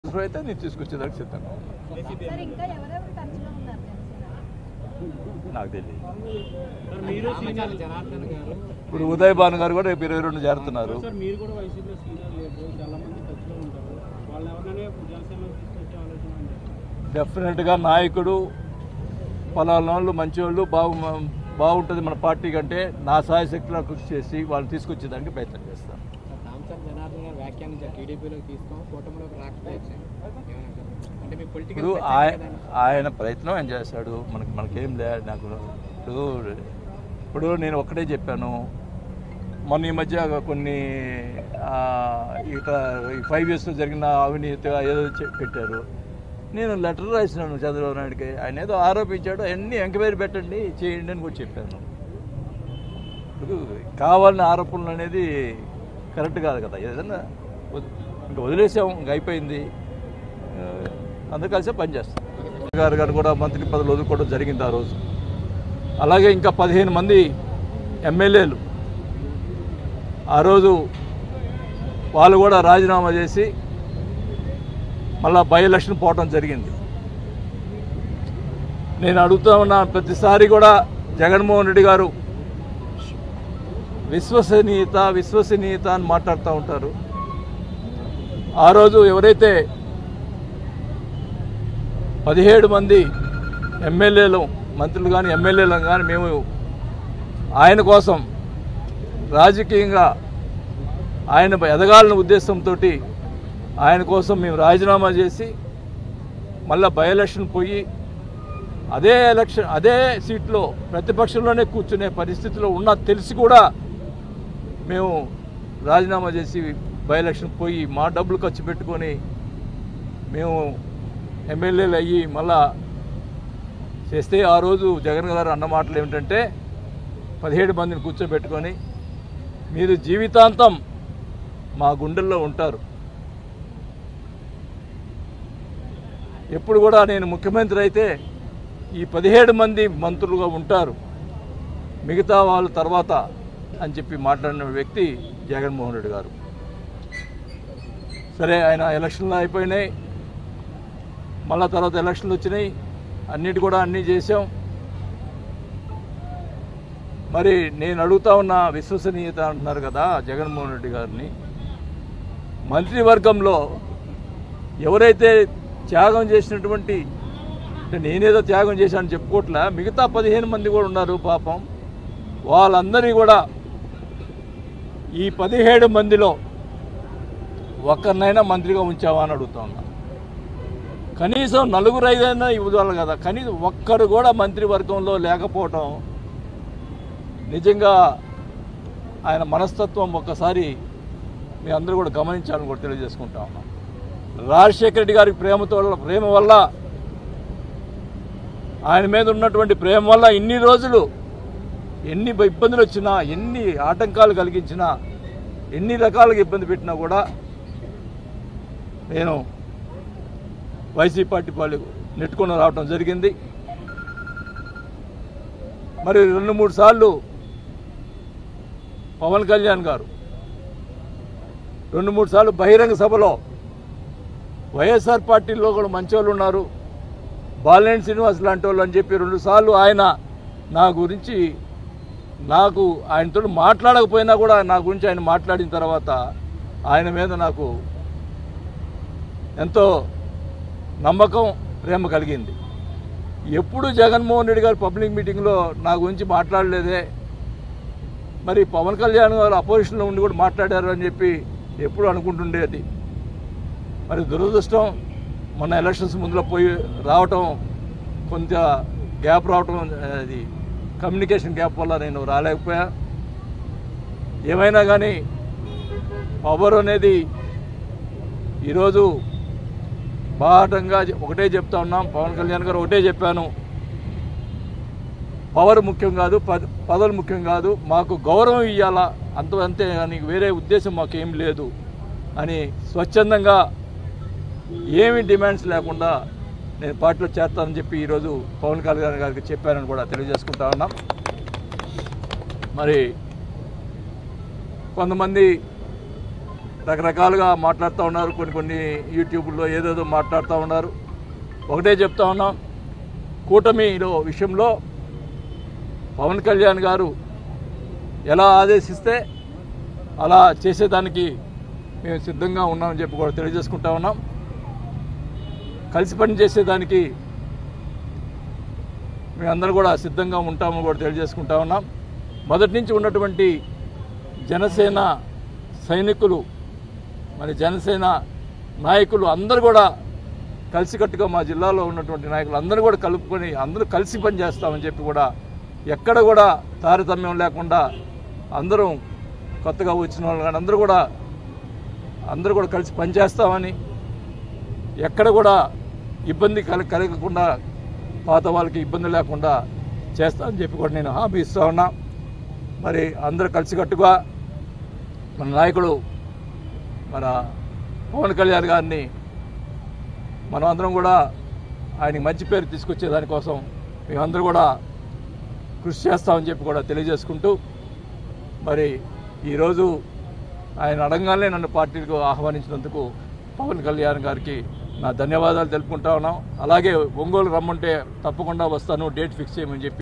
అవసరం అయితే నేను తీసుకొచ్చేదానికి సిద్ధంగా ఉన్నాను సార్ ఇంకా ఎవరెవరు టచ్లో ఉన్నారు జనసేన నాకు తెలియదు సార్ మీరు సీనియర్ జనార్దన్ గారు ఇప్పుడు ఉదయ్ భాను గారు కూడా రేపు ఇరవై రెండు చేరుతున్నారు సార్ మీరు కూడా వైసీపీలో సీనియర్ లీడర్ చాలా మంది టచ్లో ఉంటారు వాళ్ళు ఎవరినైనా జనసేనలో తీసుకొచ్చే ఆలోచన ఉంది డెఫినెట్గా నాయకుడు పలానా వాళ్ళు మంచివాళ్ళు బాగు బాగుంటుంది మన పార్టీ కంటే నా సాయ శక్తిలో కృషి చేసి వాళ్ళు తీసుకొచ్చేదానికి ప్రయత్నం చేస్తాను థామ్సన్ జనార్దన్ గారు వ్యాఖ్యానించారు టీడీపీలోకి తీసుకో కూటమిలోకి రాకపోవచ్చు ఏమంటారు అంటే మీ పొలిటికల్ ఇప్పుడు ఆయన ఆయన ప్రయత్నం ఆయన చేశాడు మనకి మనకేం లే నాకు ఇప్పుడు ఇప్పుడు నేను ఒక్కటే చెప్పాను మొన్న ఈ మధ్య కొన్ని ఆ, ఇక ఈ ఫైవ్ ఇయర్స్లో జరిగిన అవినీతి ఏదో చె- పెట్టారు నేను లెటర్ రాసినాను చంద్రబాబు నాయుడుకి ఆయన ఏదో ఆరోపించాడు అవన్నీ ఎంక్వైరీ పెట్టండి చేయండి అని కూడా చెప్పాను ఇప్పుడు కావాలని ఆరోపణలు అనేది కరెక్ట్ కాదు కదా ఏదన్నా వద్- ఇంకా వదిలేసాం ఇంకా అయిపోయింది ఆ, అందరూ కలిసే పనిచేస్తాం గారు గారు కూడా మంత్రి పదవులు వదులుకోవడం జరిగింది ఆ రోజు అలాగే ఇంకా పదిహేను మంది ఎమ్మెల్యేలు ఆ రోజు వాళ్ళు కూడా రాజీనామా చేసి మళ్ళా బై ఎలక్షన్ పోవటం జరిగింది నేను అడుగుతా ఉన్న ప్రతిసారి కూడా జగన్మోహన్ రెడ్డి గారు విశ్వసనీయత విశ్వసనీయత అని మాట్లాడుతూ ఉంటారు ఆ రోజు ఎవరైతే పదిహేడు మంది ఎమ్మెల్యేలు మంత్రులు కానీ ఎమ్మెల్యేలు కానీ మేము ఆయన కోసం రాజకీయంగా ఆయన ఎదగాలన్న ఉద్దేశంతో ఆయన కోసం మేము రాజీనామా చేసి మళ్ళీ బై ఎలక్షన్ పోయి అదే ఎలక్షన్ అదే సీట్లో ప్రతిపక్షంలోనే కూర్చునే పరిస్థితిలో ఉన్న తెలిసి కూడా మేము రాజీనామా చేసి బై ఎలక్షన్ పోయి మా డబ్బులు ఖర్చు పెట్టుకొని మేము ఎమ్మెల్యేలు అయ్యి మళ్ళా చేస్తే ఆ రోజు జగన్ గారు అన్న మాటలు ఏమిటంటే పదిహేడు మందిని కూర్చోబెట్టుకొని మీరు జీవితాంతం మా గుండెల్లో ఉంటారు ఎప్పుడు కూడా నేను ముఖ్యమంత్రి అయితే ఈ పదిహేడు మంది మంత్రులుగా ఉంటారు మిగతా వాళ్ళ తర్వాత అని చెప్పి మాట్లాడిన వ్యక్తి జగన్మోహన్ రెడ్డి గారు సరే ఆయన ఎలక్షన్లు అయిపోయినాయి మళ్ళా తర్వాత ఎలక్షన్లు వచ్చినాయి అన్నిటి కూడా అన్నీ చేసాం మరి నేను అడుగుతా ఉన్న విశ్వసనీయత అంటున్నారు కదా జగన్మోహన్ రెడ్డి గారిని మంత్రివర్గంలో ఎవరైతే త్యాగం చేసినటువంటి అంటే నేనేదో త్యాగం చేశానని చెప్పుకోవట్లే మిగతా పదిహేను మంది కూడా ఉన్నారు పాపం వాళ్ళందరినీ కూడా ఈ పదిహేడు మందిలో ఒక్కరినైనా మంత్రిగా ఉంచావా అని అడుగుతా ఉన్నా కనీసం నలుగురు ఐదైనా ఇవ్వాలి కదా కనీసం ఒక్కరు కూడా మంత్రివర్గంలో లేకపోవటం నిజంగా ఆయన మనస్తత్వం ఒక్కసారి మీ అందరూ కూడా గమనించాలని కూడా తెలియజేసుకుంటా ఉన్నాం రాజశేఖర రెడ్డి గారికి ప్రేమతో ప్రేమ వల్ల ఆయన మీద ఉన్నటువంటి ప్రేమ వల్ల ఇన్ని రోజులు ఎన్ని ఇబ్బందులు వచ్చినా ఎన్ని ఆటంకాలు కలిగించినా ఎన్ని రకాలుగా ఇబ్బంది పెట్టినా కూడా నేను వైసీపీ పార్టీ వాళ్ళు నెట్టుకొని రావడం జరిగింది మరి రెండు మూడు సార్లు పవన్ కళ్యాణ్ గారు రెండు మూడు సార్లు బహిరంగ సభలో వైఎస్ఆర్ పార్టీలో కూడా మంచి వాళ్ళు ఉన్నారు బాలినేని శ్రీనివాస్ లాంటి వాళ్ళు అని చెప్పి రెండు సార్లు ఆయన నా గురించి నాకు ఆయనతో మాట్లాడకపోయినా కూడా నా గురించి ఆయన మాట్లాడిన తర్వాత ఆయన మీద నాకు ఎంతో నమ్మకం ప్రేమ కలిగింది ఎప్పుడు జగన్మోహన్ రెడ్డి గారు పబ్లిక్ మీటింగ్లో నా గురించి మాట్లాడలేదే మరి పవన్ కళ్యాణ్ గారు అపోజిషన్లో ఉండి కూడా మాట్లాడారు అని చెప్పి ఎప్పుడు అనుకుంటుండేది మరి దురదృష్టం మొన్న ఎలక్షన్స్ ముందులో పోయి రావటం కొంత గ్యాప్ రావటం అది కమ్యూనికేషన్ గ్యాప్ వల్ల నేను రాలేకపోయా ఏమైనా కానీ పవర్ అనేది ఈరోజు బాహటంగా ఒకటే చెప్తా ఉన్నాం పవన్ కళ్యాణ్ గారు ఒకటే చెప్పాను పవర్ ముఖ్యం కాదు పద పదవులు ముఖ్యం కాదు మాకు గౌరవం ఇవ్వాలా అంత అంతే కానీ వేరే ఉద్దేశం మాకేం లేదు అని స్వచ్ఛందంగా ఏమి డిమాండ్స్ లేకుండా నేను పార్టీలో చేస్తానని చెప్పి ఈరోజు పవన్ కళ్యాణ్ గారికి చెప్పానని కూడా తెలియజేసుకుంటా ఉన్నాం మరి కొంతమంది రకరకాలుగా మాట్లాడుతూ ఉన్నారు కొన్ని కొన్ని యూట్యూబ్లో ఏదేదో మాట్లాడుతూ ఉన్నారు ఒకటే చెప్తా ఉన్నాం కూటమిలో విషయంలో పవన్ కళ్యాణ్ గారు ఎలా ఆదేశిస్తే అలా చేసేదానికి మేము సిద్ధంగా ఉన్నామని చెప్పి కూడా తెలియజేసుకుంటా ఉన్నాం కలిసి పని చేసేదానికి మేమందరూ కూడా సిద్ధంగా ఉంటామని కూడా తెలియజేసుకుంటా ఉన్నాం మొదటి నుంచి ఉన్నటువంటి జనసేన సైనికులు మరి జనసేన నాయకులు అందరూ కూడా కలిసికట్టుగా మా జిల్లాలో ఉన్నటువంటి నాయకులు అందరూ కూడా కలుపుకొని అందరూ కలిసి పని చేస్తామని చెప్పి కూడా ఎక్కడ కూడా తారతమ్యం లేకుండా అందరం కొత్తగా వచ్చిన వాళ్ళు కానీ అందరూ కూడా అందరూ కూడా కలిసి పనిచేస్తామని ఎక్కడ కూడా ఇబ్బంది కల కలగకుండా పాత వాళ్ళకి ఇబ్బంది లేకుండా చేస్తామని చెప్పి కూడా నేను హామీ ఇస్తా ఉన్నా మరి అందరూ కలిసికట్టుగా మన నాయకుడు మన పవన్ కళ్యాణ్ గారిని మనం అందరం కూడా ఆయనకి మంచి పేరు తీసుకొచ్చే దానికోసం మేమందరూ కూడా కృషి చేస్తామని చెప్పి కూడా తెలియజేసుకుంటూ మరి ఈరోజు ఆయన అడగానే నన్ను పార్టీకి ఆహ్వానించినందుకు పవన్ కళ్యాణ్ గారికి నా ధన్యవాదాలు తెలుపుకుంటా ఉన్నాం అలాగే ఒంగోలు రమ్మంటే తప్పకుండా వస్తాను డేట్ ఫిక్స్ చేయమని చెప్పి